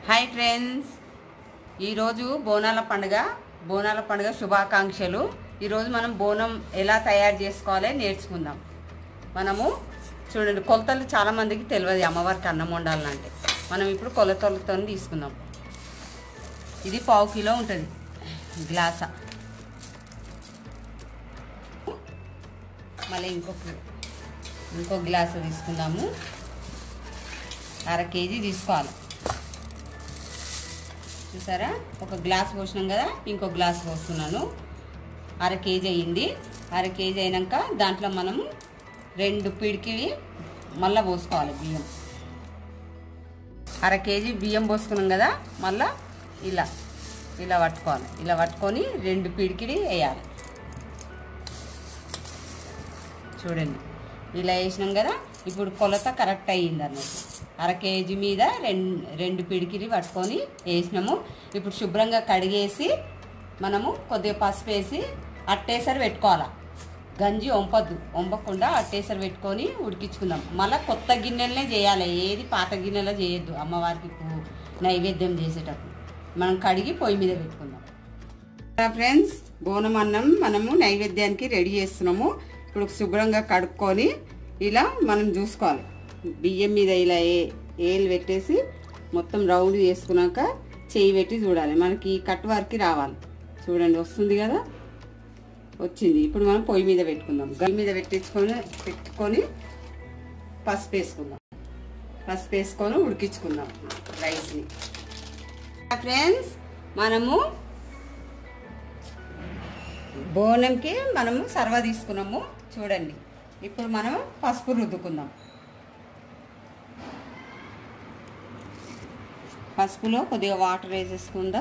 Hi friends ఈరోజు బోనాల పండుగ బోనాల పండుగ శుభాకాంక్షలు ఈరోజు మనం బోనం ఎలా తయారు చేసుకోవాలో నేర్చుకుందాం మనము చూడండి కొలతలు చాలామందికి తెలియదు అమ్మవారికి అన్నం వండాలంటే మనం ఇప్పుడు కొలతలతో తీసుకుందాం ఇది పావు కిలో ఉంటుంది గ్లాసా మళ్ళీ ఇంకొక ఇంకో గ్లాసు తీసుకుందాము అర కేజీ తీసుకోవాలి చూసారా ఒక గ్లాస్ పోసినాం కదా ఇంకో గ్లాస్ పోస్తున్నాను అర కేజీ అయ్యింది అర కేజీ అయినాక దాంట్లో మనము రెండు పిడికిడి మళ్ళీ పోసుకోవాలి బియ్యం అర కేజీ బియ్యం పోసుకున్నాం కదా మళ్ళా ఇలా ఇలా పట్టుకోవాలి ఇలా పట్టుకొని రెండు పిడికిడి వేయాలి చూడండి ఇలా వేసినాం కదా ఇప్పుడు కొలత కరెక్ట్ అయ్యింది అన్నట్టు అర కేజీ మీద రెండు రెండు పిడికిలి పట్టుకొని వేసినాము ఇప్పుడు శుభ్రంగా కడిగేసి మనము కొద్దిగా పసుపు వేసి అట్టేసరి పెట్టుకోవాలి గంజి వంపద్దు వంపకుండా అట్టేసరి పెట్టుకొని ఉడికించుకుందాం మళ్ళీ కొత్త గిన్నెలనే చేయాలి ఏది పాత గిన్నెలో చేయొద్దు అమ్మవారికి పూ- నైవేద్యం చేసేటప్పుడు మనం కడిగి పొయ్యి మీద పెట్టుకుందాం ఫ్రెండ్స్ బోనం అన్నం మనము నైవేద్యానికి రెడీ చేస్తున్నాము ఇప్పుడు శుభ్రంగా కడుక్కొని ఇలా మనం చూసుకోవాలి బియ్యం మీద ఇలా ఏ ఏలు పెట్టేసి మొత్తం రౌండ్ చేసుకున్నాక చేయి పెట్టి చూడాలి మనకి కట్ వరకు రావాలి చూడండి వస్తుంది కదా వచ్చింది ఇప్పుడు మనం పొయ్యి మీద పెట్టుకుందాం గయ్యి మీద పెట్టించుకొని పెట్టుకొని పసుపు వేసుకుందాం పసుపు వేసుకొని ఉడికించుకుందాం రైస్ని ఫ్రెండ్స్ మనము బోనంకి మనము సర్వ తీసుకున్నాము చూడండి ఇప్పుడు మనం పసుపు రుద్దుకుందాం పసుపులో కొద్దిగా వాటర్ వేసేసుకుందాం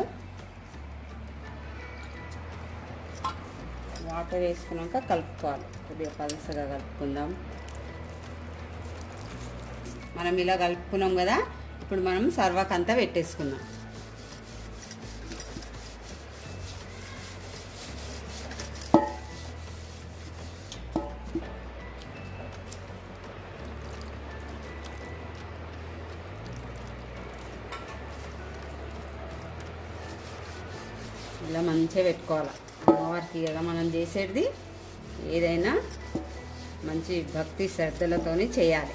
వాటర్ వేసుకున్నాక కలుపుకోవాలి కొద్దిగా పలసగా కలుపుకుందాం మనం ఇలా కలుపుకున్నాం కదా ఇప్పుడు మనం సర్వకంతా పెట్టేసుకుందాం ఇలా మంచిగా పెట్టుకోవాలి అమ్మవారికి కదా మనం చేసేది ఏదైనా మంచి భక్తి శ్రద్ధలతోని చేయాలి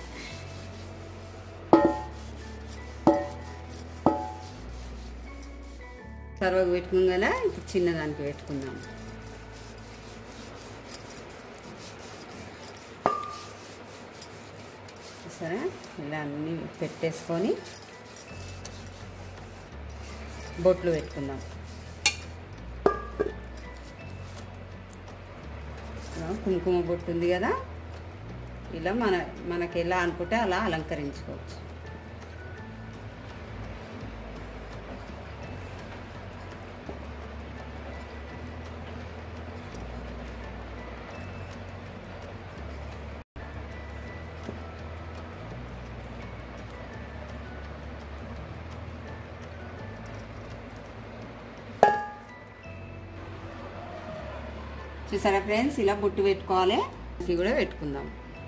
సర్వకు పెట్టుకున్నాం కదా ఇప్పుడు చిన్నదానికి పెట్టుకుందాం సరే ఇలా అన్నీ పెట్టేసుకొని బొట్లు పెట్టుకుందాం ఇలా కుంకుమ బొట్టు ఉంది కదా ఇలా మన మనకి ఎలా అనుకుంటే అలా అలంకరించుకోవచ్చు చూసారా ఫ్రెండ్స్ ఇలా బొట్టు పెట్టుకోవాలి ఇది కూడా పెట్టుకుందాం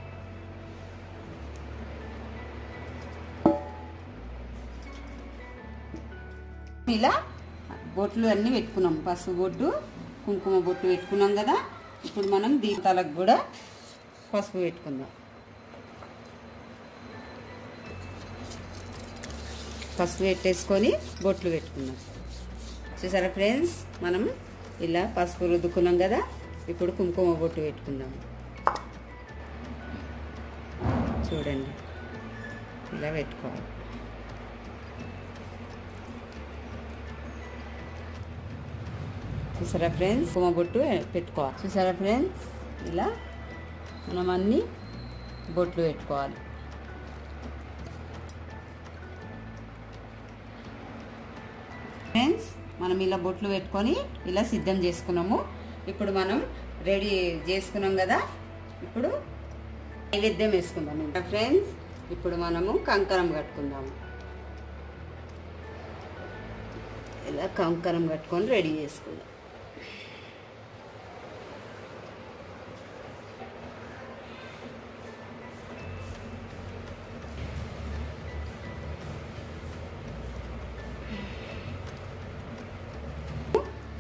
ఇలా బొట్లు అన్నీ పెట్టుకున్నాం పసుపు బొట్టు కుంకుమ బొట్టు పెట్టుకున్నాం కదా ఇప్పుడు మనం దీపాలకు కూడా పసుపు పెట్టుకుందాం పసుపు పెట్టేసుకొని బొట్లు పెట్టుకుందాం చూసారా ఫ్రెండ్స్ మనం ఇలా పసుపు రుద్దుకున్నాం కదా ఇప్పుడు కుంకుమ బొట్టు పెట్టుకుందాం చూడండి ఇలా పెట్టుకోవాలి చూసారా ఫ్రెండ్స్ కుంకుమ బొట్టు పెట్టుకోవాలి చూసారా ఫ్రెండ్స్ ఇలా మనం అన్ని బొట్లు పెట్టుకోవాలి ఫ్రెండ్స్ మనం ఇలా బొట్లు పెట్టుకొని ఇలా సిద్ధం చేసుకున్నాము ఇప్పుడు మనం రెడీ చేసుకున్నాం కదా ఇప్పుడు నైవేద్యం వేసుకుందాం ఇంకా ఫ్రెండ్స్ ఇప్పుడు మనము కంకరం కట్టుకుందాము ఇలా కంకరం కట్టుకొని రెడీ చేసుకుందాం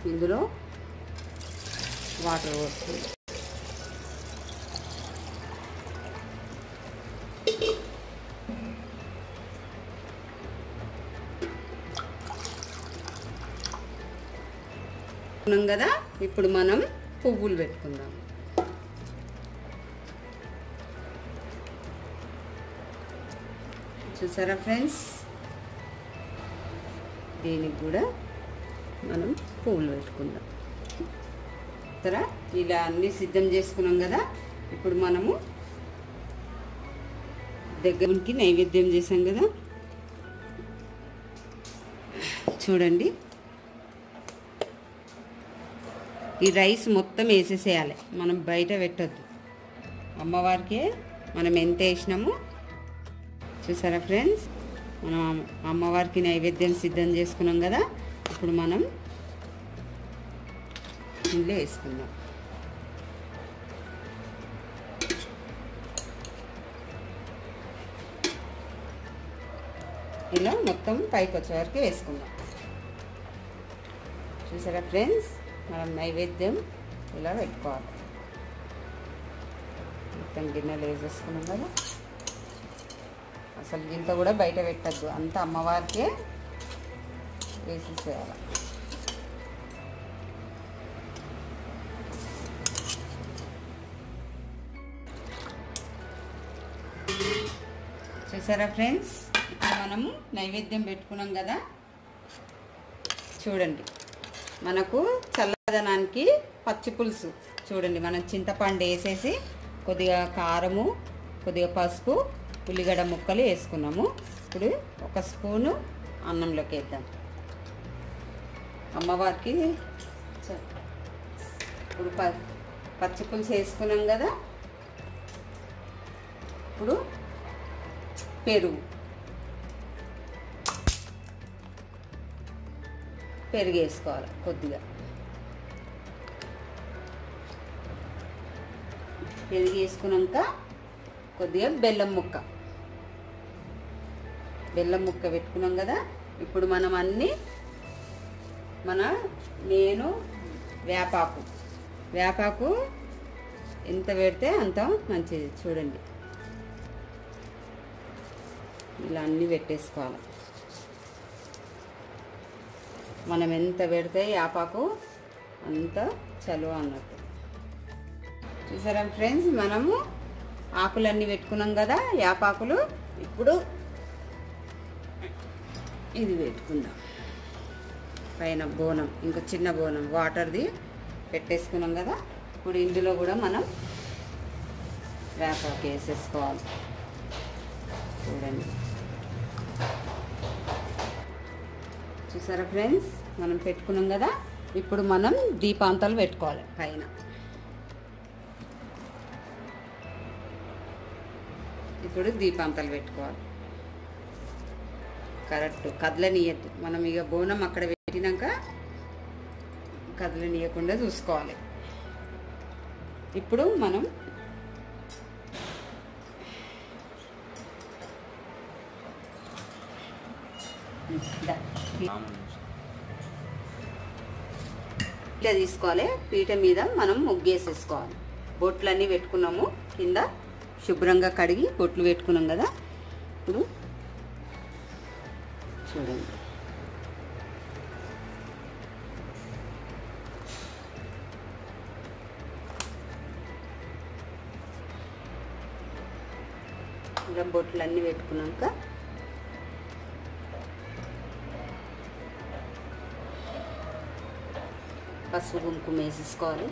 ఇందులో వాటర్ పోస్తుంది ఉన్నాం కదా ఇప్పుడు మనం పువ్వులు పెట్టుకుందాం చూసారా ఫ్రెండ్స్ దీనికి కూడా మనం పువ్వులు పెట్టుకుందాం సరే ఇలా అన్నీ సిద్ధం చేసుకున్నాం కదా ఇప్పుడు మనము దగ్గరికి నైవేద్యం చేసాం కదా చూడండి ఈ రైస్ మొత్తం వేసేసేయాలి మనం బయట పెట్టద్దు అమ్మవారికి మనం ఎంత వేసినాము చూసారా ఫ్రెండ్స్ మనం అమ్మ- అమ్మవారికి నైవేద్యం సిద్ధం చేసుకున్నాం కదా ఇప్పుడు మనం ఇందులో వేసుకుందాం ఇలా మొత్తం పైకి వచ్చే వరకు వేసుకుందాం చూసారా ఫ్రెండ్స్ మనం నైవేద్యం ఇలా పెట్టుకోవాలి మొత్తం గిన్నెలు వేసేసుకున్నాం కదా అసలు గింత కూడా బయట పెట్టద్దు అంత అమ్మవారికే వేసేసేయాలి చూసారా ఫ్రెండ్స్ ఇప్పుడు మనము నైవేద్యం పెట్టుకున్నాం కదా చూడండి మనకు చల్లదనానికి పచ్చి పులుసు చూడండి మనం చింతపండు వేసేసి కొద్దిగా కారము కొద్దిగా పసుపు ఉల్లిగడ్డ ముక్కలు వేసుకున్నాము ఇప్పుడు ఒక స్పూను అన్నంలోకి వేద్దాం అమ్మవారికి చ- ఇప్పుడు ప పచ్చి పులుసు వేసుకున్నాం కదా ఇప్పుడు పెరుగు పెరుగు వేసుకోవాలి కొద్దిగా పెరుగు వేసుకున్నాక కొద్దిగా బెల్లం ముక్క బెల్లం ముక్క పెట్టుకున్నాం కదా ఇప్పుడు మనం అన్నీ మన నేను వేపాకు వేపాకు ఎంత పెడితే అంత మంచిది చూడండి ఇలా అన్నీ పెట్టేసుకోవాలి మనం ఎంత పెడితే యాపాకు అంత చలువ అన్నట్టు చూసారా ఫ్రెండ్స్ మనము ఆకులన్నీ పెట్టుకున్నాం కదా యాపాకులు ఇప్పుడు ఇది పెట్టుకుందాం పైన బోనం ఇంకా చిన్న బోనం వాటర్ది పెట్టేసుకున్నాం కదా ఇప్పుడు ఇందులో కూడా మనం వేపాకు వేసేసుకోవాలి చూడండి చూసారా ఫ్రెండ్స్ మనం పెట్టుకున్నాం కదా ఇప్పుడు మనం దీపాంతాలు పెట్టుకోవాలి పైన ఇప్పుడు దీపాంతాలు పెట్టుకోవాలి కరెక్ట్ కదలనీయద్దు మనం ఇక బోనం అక్కడ పెట్టినాక కదలనీయకుండా చూసుకోవాలి ఇప్పుడు మనం దా. పీట తీసుకోవాలి పీట మీద మనం ముగ్గేసేసుకోవాలి బొట్లన్నీ పెట్టుకున్నాము కింద శుభ్రంగా కడిగి బొట్లు పెట్టుకున్నాం కదా ఇప్పుడు చూడండి ఇలా బొట్లన్నీ పెట్టుకున్నాక పసుపు కుంకుమ వేసేసుకోవాలి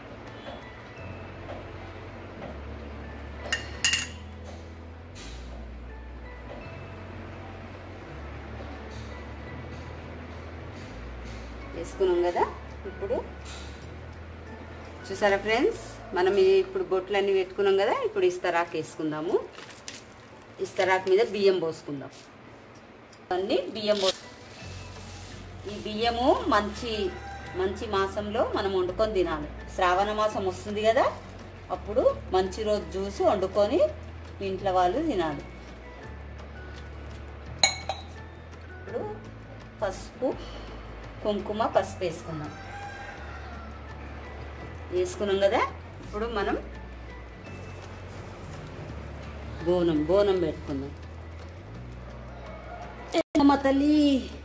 వేసుకున్నాం కదా ఇప్పుడు చూసారా ఫ్రెండ్స్ మనం ఈ ఇప్పుడు బొట్లన్నీ పెట్టుకున్నాం కదా ఇప్పుడు ఇస్తరాకు వేసుకుందాము ఇస్తరాకు మీద బియ్యం పోసుకుందాం అన్నీ బియ్యం పో ఈ బియ్యము మంచి మంచి మాసంలో మనం వండుకొని తినాలి శ్రావణ మాసం వస్తుంది కదా అప్పుడు మంచి రోజు చూసి వండుకొని ఇంట్లో వాళ్ళు తినాలి ఇప్పుడు పసుపు కుంకుమ పసుపు వేసుకుందాం వేసుకున్నాం కదా ఇప్పుడు మనం బోనం బోనం పెట్టుకుందాం అమ్మ తల్లి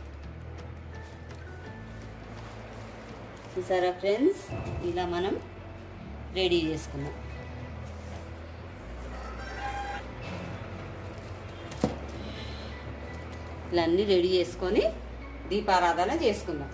చూసారా ఫ్రెండ్స్ ఇలా మనం రెడీ చేసుకున్నాం ఇలా అన్నీ రెడీ చేసుకొని దీపారాధన చేసుకుందాం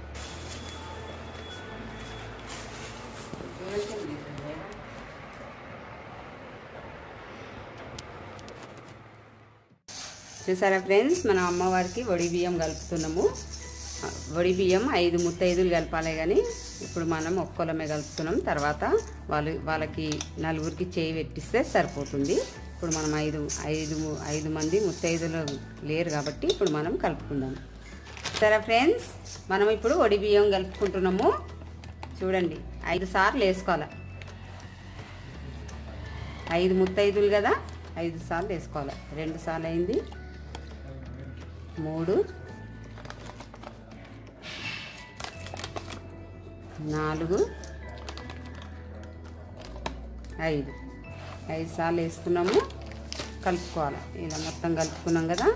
చూసారా ఫ్రెండ్స్ మన అమ్మవారికి వడి బియ్యం కలుపుతున్నాము వడి బియ్యం ఐదు ముత్తైదులు కలపాలి కానీ ఇప్పుడు మనం ఒక్కొలమే కలుపుతున్నాం తర్వాత వాళ్ళు వాళ్ళకి నలుగురికి చేయి పెట్టిస్తే సరిపోతుంది ఇప్పుడు మనం ఐదు ఐదు ఐదు మంది ముత్తైదులు లేరు కాబట్టి ఇప్పుడు మనం కలుపుకుందాం సరే ఫ్రెండ్స్ మనం ఇప్పుడు వడి బియ్యం కలుపుకుంటున్నాము చూడండి ఐదు సార్లు వేసుకోవాలి ఐదు ముత్తైదులు కదా ఐదు సార్లు వేసుకోవాలి రెండు సార్లు అయింది మూడు నాలుగు ఐదు ఐదు సార్లు వేసుకున్నాము కలుపుకోవాలి ఇలా మొత్తం కలుపుకున్నాం కదా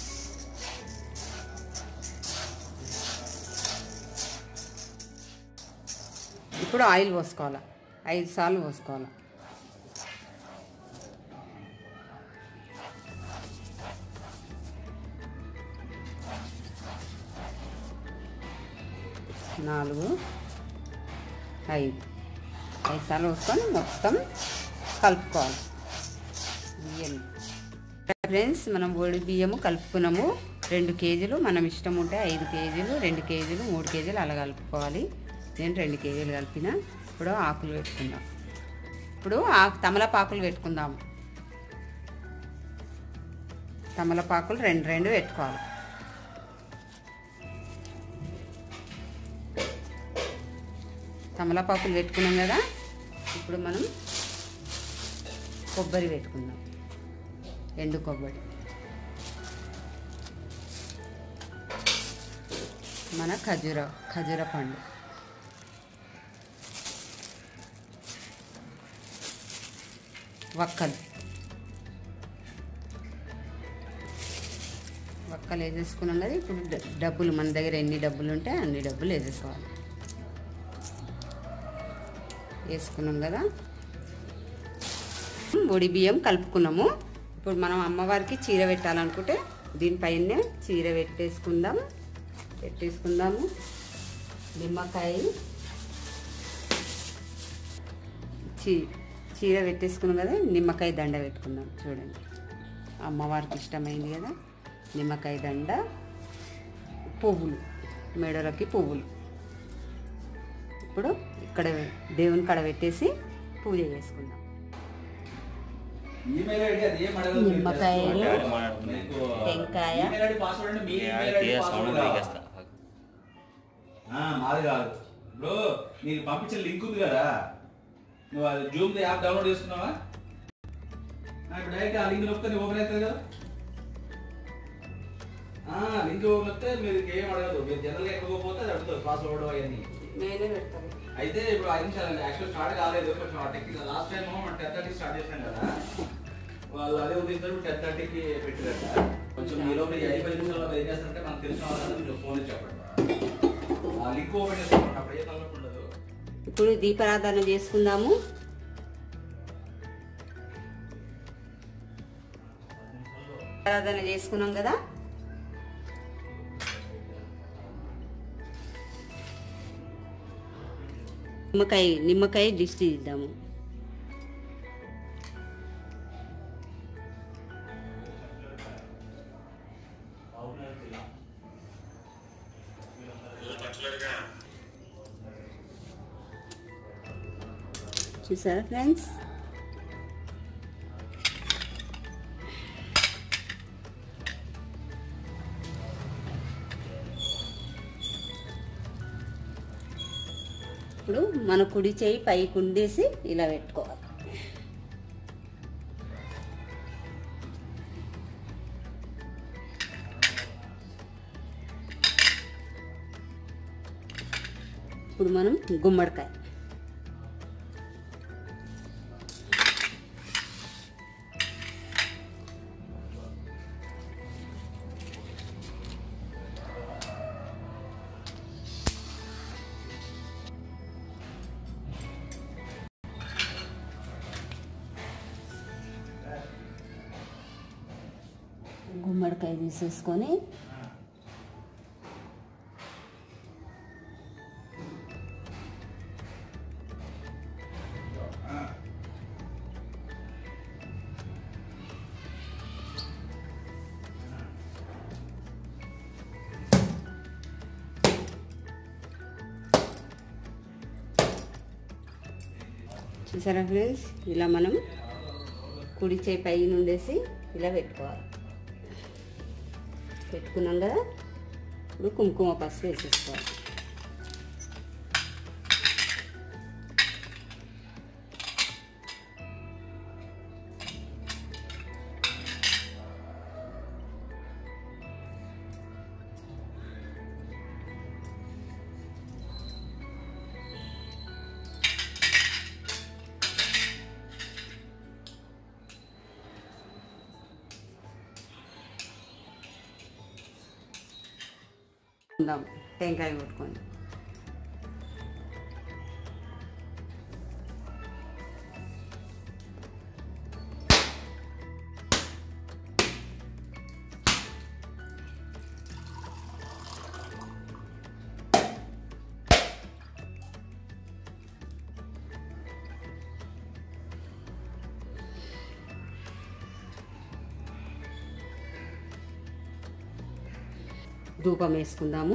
ఇప్పుడు ఆయిల్ పోసుకోవాలి ఐదు సార్లు పోసుకోవాలి నాలుగు ఐదు ఐదు సార్లు పోసుకొని మొత్తం కలుపుకోవాలి బియ్యం ఫ్రెండ్స్ మనం ఒడి బియ్యము కలుపుకున్నాము రెండు కేజీలు మనం ఇష్టం ఉంటే ఐదు కేజీలు రెండు కేజీలు మూడు కేజీలు అలా కలుపుకోవాలి నేను రెండు కేజీలు కలిపిన ఇప్పుడు ఆకులు పెట్టుకుందాం ఇప్పుడు ఆకు తమలపాకులు పెట్టుకుందాం తమలపాకులు రెండు రెండు పెట్టుకోవాలి తమలపాకులు పెట్టుకున్నాం కదా ఇప్పుడు మనం కొబ్బరి పెట్టుకుందాం ఎండు కొబ్బరి మన ఖజూర ఖజూర పండు వక్కలు వక్కలు వేసేసుకున్నాం కదా ఇప్పుడు డ- డబ్బులు మన దగ్గర ఎన్ని డబ్బులు ఉంటే అన్ని డబ్బులు వేసేసుకోవాలి వేసుకున్నాం కదా ఒడి బియ్యం కలుపుకున్నాము ఇప్పుడు మనం అమ్మవారికి చీర పెట్టాలనుకుంటే దీనిపైనే చీర పెట్టేసుకుందాం పెట్టేసుకుందాము నిమ్మకాయ చీ చీర పెట్టేసుకున్నాం కదా నిమ్మకాయ దండ పెట్టుకుందాం చూడండి అమ్మవారికి ఇష్టమైంది కదా నిమ్మకాయ దండ పువ్వులు మెడలకి పువ్వులు ఇప్పుడు ఇక్కడ దేవుని కడ పెట్టేసి పూజ చేసుకుందాం ఈమెయిల్ ఐడి అది ఏం అడగదు మీరు నిమ్మకాయలు, చేసుకోవాలి. మీకు టెంకాయ. ఈమెయిల్ ఐడి పాస్వర్డ్ అంటే మీ ఈమెయిల్ ఐడి పాస్వర్డ్ కావాలి. ఆ, మాది కాదు ఇప్పుడు నీకు పంపించిన లింక్ ఉంది కదా నువ్వు అది జూమ్ యాప్ డౌన్లోడ్ చేసుకున్నావా ఆ, ఇప్పుడు డైరెక్ట్ ఆ లింక్ నొక్కితే నీకు ఓపెన్ అవుతుంది కదా ఆ, లింక్ ఓపెన్ వస్తే మీరు ఏం అడగదు మీరు జనరల్గా ఎక్కడికి పోతే అది అడుగుతుంది పాస్వర్డ్ అవన్నీ నేనే పెడతాను అయితే ఇప్పుడు ఐదు నిమిషాలు యాక్చువల్ స్టార్ట్ కాలేదు కొంచెం టెక్నిక్ లాస్ట్ టైం మనం టెన్ థర్టీ స్టార్ట్ చేసాం కదా వాళ్ళు అదే ఉద్దేశంతో టెన్ థర్టీకి పెట్టారట కొంచెం ఈ లోపల ఈ ఐదు పది నిమిషాల్లో ఏం చేస్తారంటే మనకు తెలిసిన వాళ్ళని మీరు ఫోన్ చెప్పండి ఆ లింక్ ఓపెన్ చేసుకోండి అప్పుడు ఏ తలనొప్పి ఉండదు ఇప్పుడు దీపారాధన చేసుకుందాము దీపారాధన చేసుకున్నాం కదా నిమ్మకాయ నిమ్మకాయ దిష్టి ఇద్దాము చూసారా ఫ్రెండ్స్ ఇప్పుడు మన కుడి చేయి పైకి ఉండేసి ఇలా పెట్టుకోవాలి ఇప్పుడు మనం గుమ్మడికాయ గుమ్మడికాయ తీసేసుకొని చూసారా ఫ్రెండ్స్ ఇలా మనం కుడి చేయి పై నుండేసి ఇలా పెట్టుకోవాలి పెట్టుకున్నాం కదా ఇప్పుడు కుంకుమ పసుపు వేసేసుకోవాలి ఉందాం టెంకాయ కొట్టుకొని ధూపం వేసుకుందాము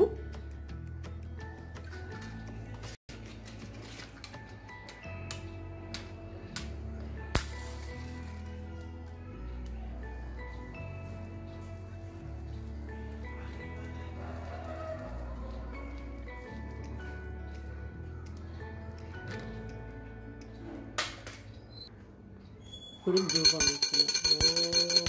ఇప్పుడు ధూపం వేసుకుందాం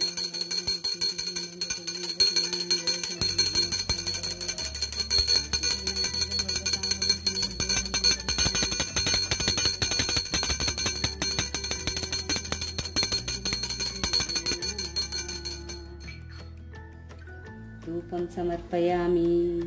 ధూపం సమర్పయామి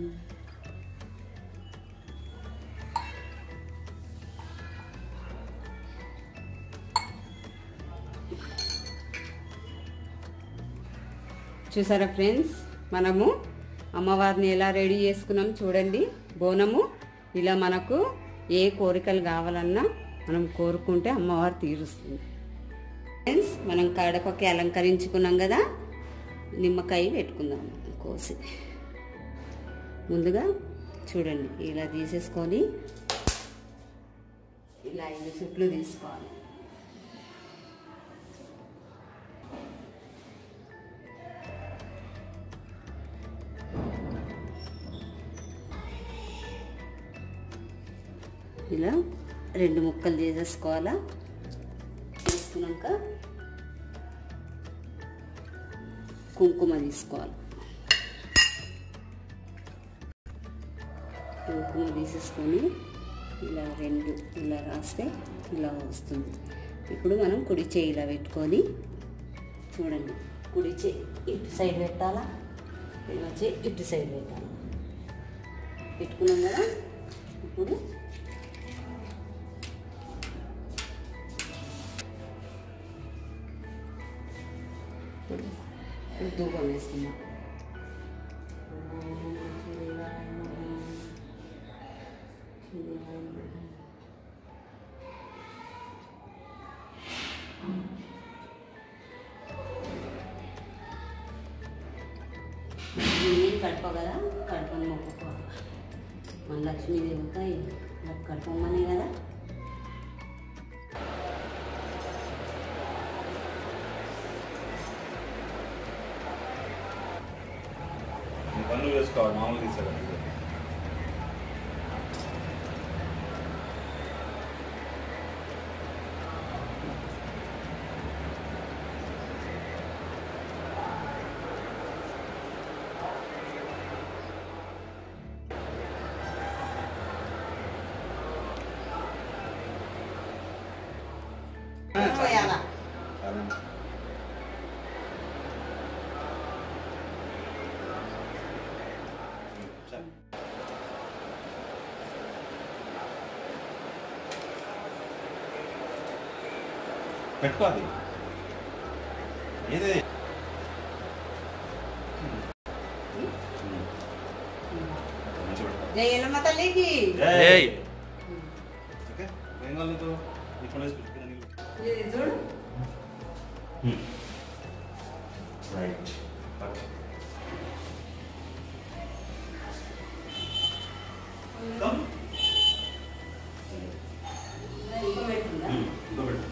చూసారా ఫ్రెండ్స్ మనము అమ్మవారిని ఎలా రెడీ చేసుకున్నాం చూడండి బోనము ఇలా మనకు ఏ కోరికలు కావాలన్నా మనం కోరుకుంటే అమ్మవారు తీరుస్తుంది ఫ్రెండ్స్ మనం కడపకి అలంకరించుకున్నాం కదా నిమ్మకాయ పెట్టుకుందాం కోసి ముందుగా చూడండి ఇలా తీసేసుకొని ఇలా ఐదు చుట్లు తీసుకోవాలి ఇలా రెండు ముక్కలు చేసేసుకోవాలా తీసుకున్నాక కుంకుమ తీసుకోవాలి కుంకుమ తీసేసుకొని ఇలా రెండు ఇలా రాస్తే ఇలా వస్తుంది ఇప్పుడు మనం కుడి చేయి ఇలా పెట్టుకొని చూడండి కుడి చేయి ఇటు సైడ్ పెట్టాలా ఇలా చేయి ఇటు సైడ్ పెట్టాలి పెట్టుకున్నాం కదా ఇప్పుడు ఇప్పుడు ధూపం వేసుకుందాం నేను కడప కదా కడపని మొక్కుకోవాలి మన లక్ష్మీదేవికి కడపమ్మనే కదా నీ పనులు వేసుకోవాలి మామూలు తీసేయాలి పోయాలా సరే. సరే. పెట్టుకో అది ఏది మంచిగా పెట్టు. జై ఎల్లమ్మ తల్లికి ఏయ్. ఓకే ఏం కావాలి నీకు నీ ఫోన్ వేసి పిలిచి నీళ్ళు. ఇది చూడు రైట్ ఓకే కమ్ ఇంకో పెట్టుందా? ఇంకో పెట్టు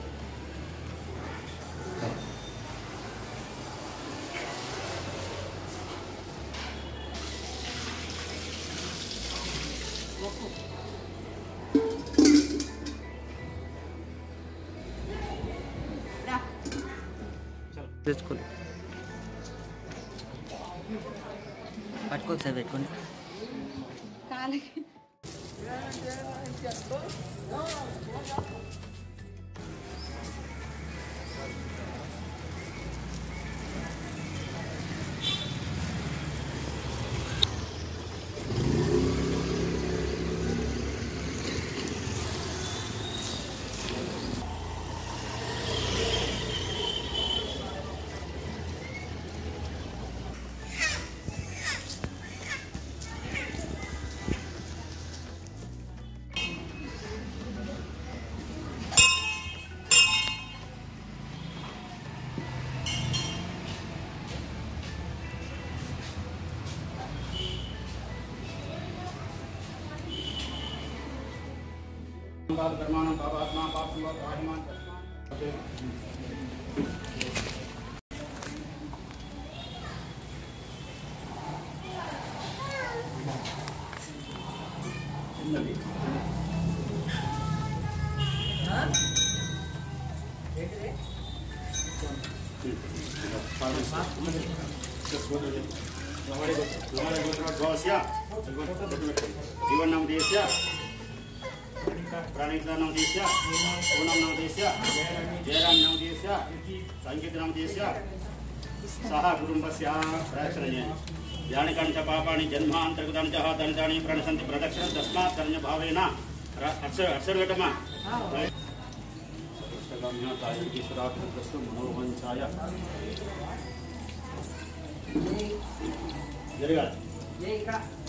రా. తెచ్చుకోండి పట్టుకోవచ్చు సార్ పెట్టుకోండి కాలికి जीवन्नामदेश्य प्राणिकनामदेश्य पूर्णनामदेश्य जयरामनामदेश्य सङ्गीतनामदेश्य सह कुटुम्बस्य प्रदक्षिणे यानिकाञ्च पापानि जन्मान्तर्गतानि च दलितानि प्रणशन्ति प्रदक्षिणं तस्मात् कर्ण्यभावेन अक्षरघटमा मनोवञ्चाय జరగాలి జై ఇక్కడ